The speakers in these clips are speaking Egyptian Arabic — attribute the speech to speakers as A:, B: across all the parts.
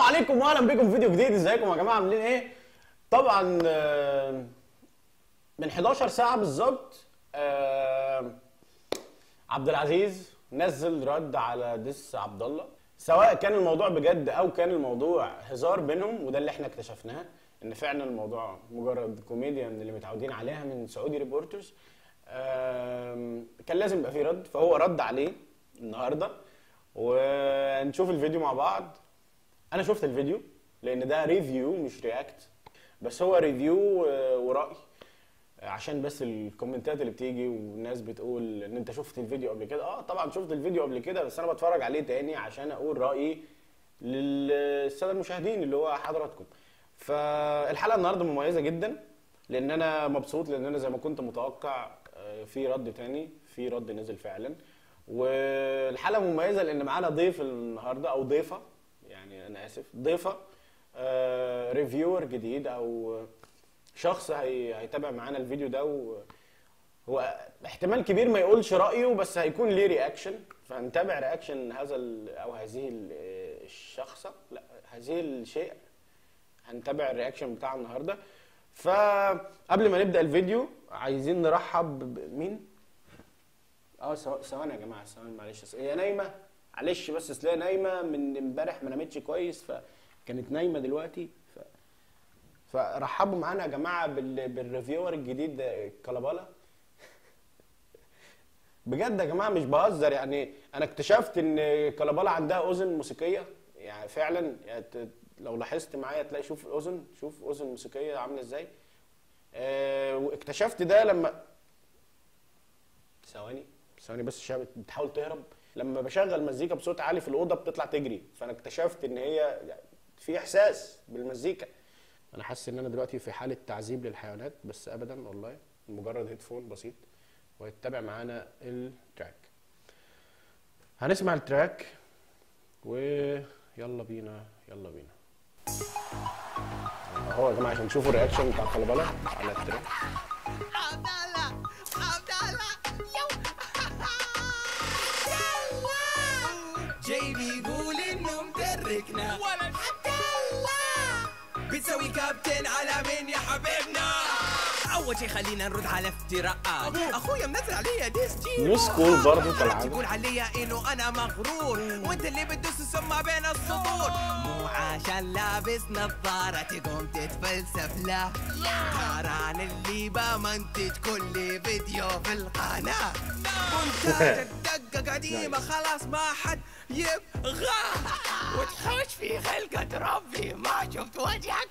A: عليكم واهلا بكم في فيديو جديد ازيكم يا جماعه عاملين ايه طبعا آه، من 11 ساعه بالظبط آه، عبد العزيز نزل رد على دس عبد الله سواء كان الموضوع بجد او كان الموضوع هزار بينهم وده اللي احنا اكتشفناه ان فعلا الموضوع مجرد كوميديا من اللي متعودين عليها من سعودي ريبورترز آم، كان لازم يبقى فيه رد فهو رد عليه النهارده ونشوف الفيديو مع بعض انا شفت الفيديو لان ده ريفيو مش رياكت بس هو ريفيو آه، ورأي عشان بس الكومنتات اللي بتيجي والناس بتقول ان انت شفت الفيديو قبل كده اه طبعا شفت الفيديو قبل كده بس انا بتفرج عليه تاني عشان اقول رأيي للسادة المشاهدين اللي هو حضراتكم فالحلقة النهاردة مميزة جدا لان انا مبسوط لان انا زي ما كنت متوقع آه، في رد تاني في رد نزل فعلا والحلقة مميزة لان معانا ضيف النهاردة او ضيفة يعني انا اسف ضيفة آه، ريفيور جديد او شخص هي... هيتابع معانا الفيديو ده و... هو احتمال كبير ما يقولش رأيه بس هيكون ليه رياكشن فهنتابع رياكشن هذا ال... او هذه ال- الشخصة لا هذه الشيء هنتابع الرياكشن بتاع النهارده فقبل ما نبدأ الفيديو عايزين نرحب بمين؟ اه ثو- ثواني يا جماعه ثواني معلش أصل هي نايمه معلش بس اصل هي نايمه من امبارح ما نامتش كويس فكانت نايمه دلوقتي ف... فرحبوا معانا يا جماعه بال... بالريفيور الجديد ده كلابالا بجد يا جماعه مش بهزر يعني انا اكتشفت ان كلابالا عندها اذن موسيقيه يعني فعلا يعني ت- لو لاحظت معايا تلاقي شوف الاذن شوف اذن موسيقيه عامله ازاي آه واكتشفت ده لما ثواني ثواني بس الشبكة بتحاول تهرب لما بشغل مزيكا بصوت عالي في الاوضه بتطلع تجري فانا اكتشفت ان هي في احساس بالمزيكا انا حاسس ان انا دلوقتي في حاله تعذيب للحيوانات بس ابدا والله مجرد هيدفون بسيط ويتبع معانا التراك هنسمع التراك ويلا بينا يلا بينا اهو يا جماعه عشان تشوفوا الرياكشن بتاع خلي على التراك
B: عبد الله عبد الله يو جاي بيقول انه مدركنا ولد عبد الله بتسوي كابتن على مين يا حبيبنا اول شي خلينا نرد على افتراءات اخويا منزل عليا ديس جي
A: نو سكول برضه كالعاده
B: تقول عليا انه انا مغرور وانت اللي بتدوس السم بين السطور مو عشان لابس نظارة تقوم تتفلسف لا قران اللي بمنتج كل فيديو في القناة مونتاج الدقة قديمة خلاص ما حد يبغى وتحوش في خلقة ربي ما شفت وجهك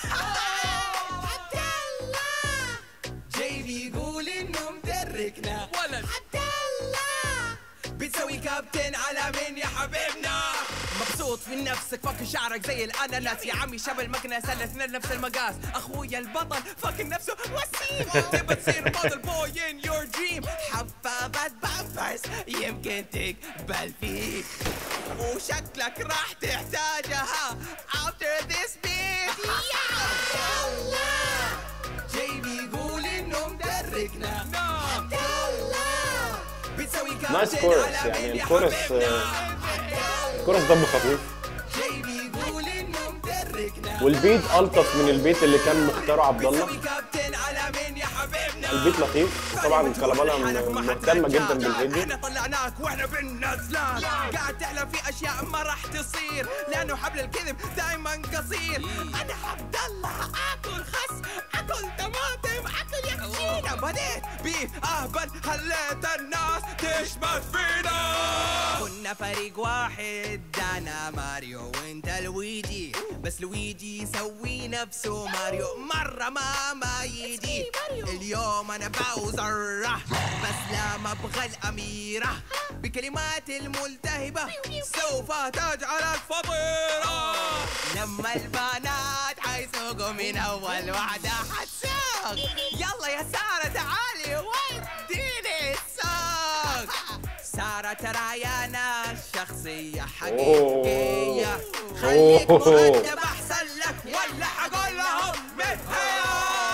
B: عبد الله جاي بيقول انه مدركنا ولد عبد الله بتسوي كابتن على مين يا حبيبنا مبسوط في نفسك فك شعرك زي الاناناس يا عمي شبه المكنه الاثنين نفس المقاس اخويا البطل فك نفسه وسيم تبى تصير موديل بوي ان يور دريم حفاظة بامبرز يمكن تقبل فيك وشكلك راح تحتاجها after this beat يا الله جاي بيقول انه مدركنا عبد الله بتسوي
A: نايس
B: كابتن
A: كورس
B: على
A: يعني
B: مين يا
A: الكورس
B: حبيبنا؟
A: آه،
B: عبد الله
A: الكورس دمه خفيف
B: جاي بيقول انه مدركنا
A: والبيت الطف من البيت اللي كان مختاره عبد الله
B: بتسوي كابتن على مين يا حبيبنا
A: البيت لطيف طبعا كلابالا م- مهتمه جدا بالفيديو
B: احنا طلعناك واحنا بالنزلات قاعد تحلم في اشياء ما راح تصير لانه حبل الكذب دائما قصير انا عبد الله اكل خس اكل طماطم اكل يكشينا بديت باهبل خليت الناس تشمت فينا كنا فريق واحد انا ماريو وانت لويجي بس لويجي يسوي نفسه ماريو مرة ما ما يجي اليوم انا باوزر بس لا ما ابغى الاميرة بكلمات الملتهبة سوف تجعلك فطيرة لما البنات حيسوقوا من اول واحدة حتسوق يلا يا سارة تعالي وديني السوق سارة ترى يا ناس شخصية حقيقية خليك
A: أوه.
B: مؤدب أحسن لك ولا حقول لهم من هي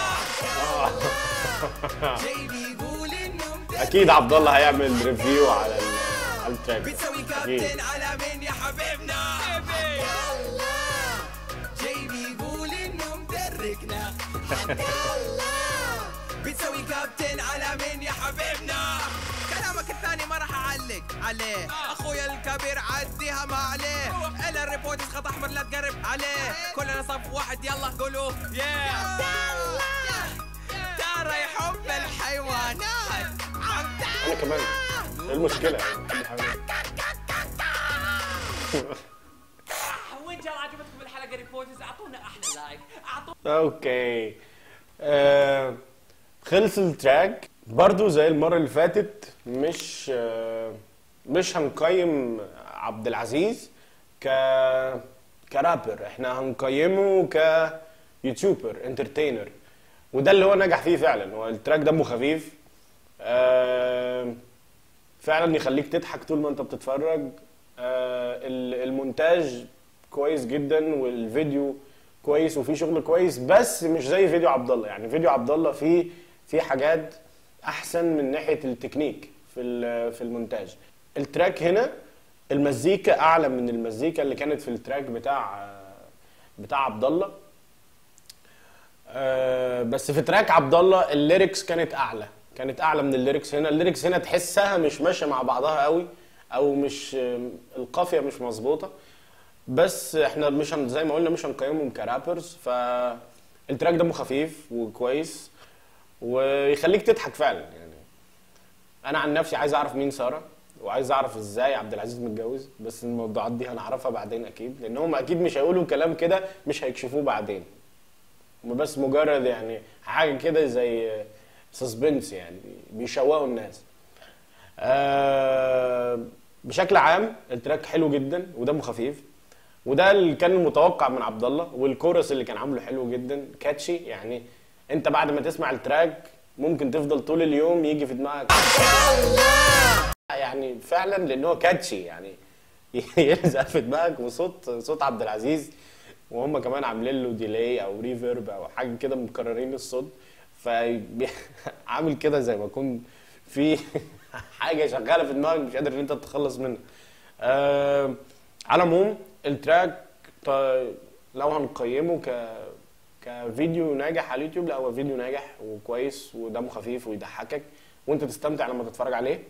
B: جاي بيقول إنه مدرب
A: اكيد عبد الله هيعمل ريفيو على ال- على التراك
B: بتسوي
A: اكيد
B: كابتن على مين يا حبيبنا بتسوي كابتن على مين يا حبيبنا كلامك الثاني ما راح اعلق عليه اخويا الكبير عديها ما عليه الا الريبورت خط احمر لا تقرب عليه كلنا صف واحد يلا قولوا يا ترى يحب الحيوانات عبد
A: انا كمان ايه المشكله
C: وين جاء عجبتكم الحلقه ريبورترز اعطونا احلى لايك اعطونا
A: اوكي آه خلص التراك برضو زي المره اللي فاتت مش آه مش هنقيم عبد العزيز ك كرابر احنا هنقيمه كيوتيوبر انترتينر وده اللي هو نجح فيه فعلا هو التراك دمه خفيف آه فعلا يخليك تضحك طول ما انت بتتفرج آه ال- المونتاج كويس جدا والفيديو كويس وفيه شغل كويس بس مش زي فيديو عبد الله يعني فيديو عبد الله فيه فيه حاجات احسن من ناحيه التكنيك في ال- في المونتاج التراك هنا المزيكا اعلى من المزيكا اللي كانت في التراك بتاع بتاع عبد الله آه، بس في تراك عبد الله الليركس كانت اعلى كانت اعلى من الليركس هنا الليركس هنا تحسها مش ماشيه مع بعضها قوي او مش آه، القافيه مش مظبوطه بس احنا مش هن زي ما قلنا مش هنقيمهم كرابرز فالتراك دمه خفيف وكويس ويخليك تضحك فعلا يعني انا عن نفسي عايز اعرف مين ساره وعايز اعرف ازاي عبد العزيز متجوز بس الموضوعات دي هنعرفها بعدين اكيد لان هم اكيد مش هيقولوا كلام كده مش هيكشفوه بعدين هم بس مجرد يعني حاجه كده زي سسبنس يعني بيشوقوا الناس آه بشكل عام التراك حلو جدا ودمه خفيف وده اللي كان المتوقع من عبد الله والكورس اللي كان عامله حلو جدا كاتشي يعني انت بعد ما تسمع التراك ممكن تفضل طول اليوم يجي في دماغك يعني فعلا لان هو كاتشي يعني يلزق في دماغك وصوت صوت عبد العزيز وهم كمان عاملين له ديلي او ريفيرب او حاجه كده مكررين الصوت فعامل كده زي ما يكون في حاجه شغاله في دماغك مش قادر ان انت تتخلص منها آه على العموم التراك ط- لو هنقيمه ك كفيديو ناجح على اليوتيوب لا هو فيديو ناجح وكويس ودمه خفيف ويضحكك وانت تستمتع لما تتفرج عليه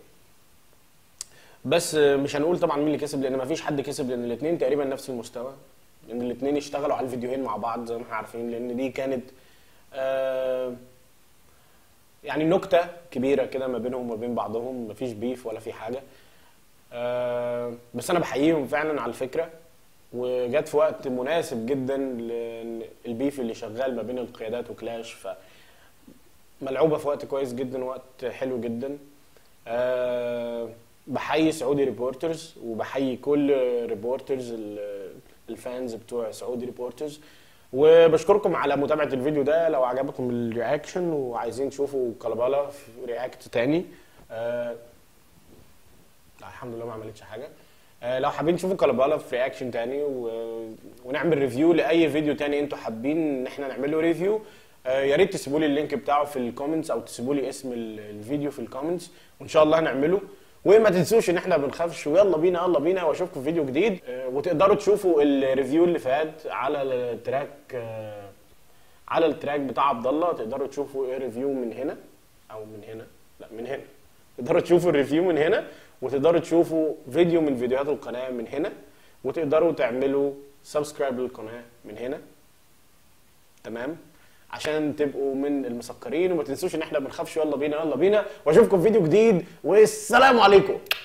A: بس مش هنقول طبعا مين اللي كسب لان مفيش حد كسب لان الاثنين تقريبا نفس المستوى لان الاثنين اشتغلوا على الفيديوهين مع بعض زي ما احنا عارفين لان دي كانت آه يعني نكته كبيره كده ما بينهم وما بين بعضهم مفيش بيف ولا في حاجه آه بس انا بحييهم فعلا على الفكره وجت في وقت مناسب جدا لان البيف اللي شغال ما بين القيادات وكلاش ف ملعوبه في وقت كويس جدا وقت حلو جدا أه بحيي سعودي ريبورترز وبحيي كل ريبورترز ال- الفانز بتوع سعودي ريبورترز وبشكركم على متابعه الفيديو ده لو عجبكم الرياكشن وعايزين تشوفوا كلبالا في رياكت تاني أه لا الحمد لله ما عملتش حاجه آه، لو حابين تشوفوا كلبالا في رياكشن تاني و... ونعمل ريفيو لاي فيديو تاني انتوا حابين ان احنا نعمل له ريفيو آه، يا ريت تسيبوا لي اللينك بتاعه في الكومنتس او تسيبوا لي اسم ال- الفيديو في الكومنتس وان شاء الله هنعمله وما تنسوش ان احنا ما بنخافش ويلا بينا يلا بينا واشوفكم في فيديو جديد آه، وتقدروا تشوفوا الريفيو اللي فات على التراك آه، على التراك بتاع عبد الله تقدروا تشوفوا ايه ريفيو من هنا او من هنا لا من هنا تقدروا تشوفوا الريفيو من هنا وتقدروا تشوفوا فيديو من فيديوهات القناه من هنا وتقدروا تعملوا سبسكرايب للقناه من هنا تمام عشان تبقوا من المسكرين وما تنسوش ان احنا بنخافش يلا بينا يلا بينا واشوفكم في فيديو جديد والسلام عليكم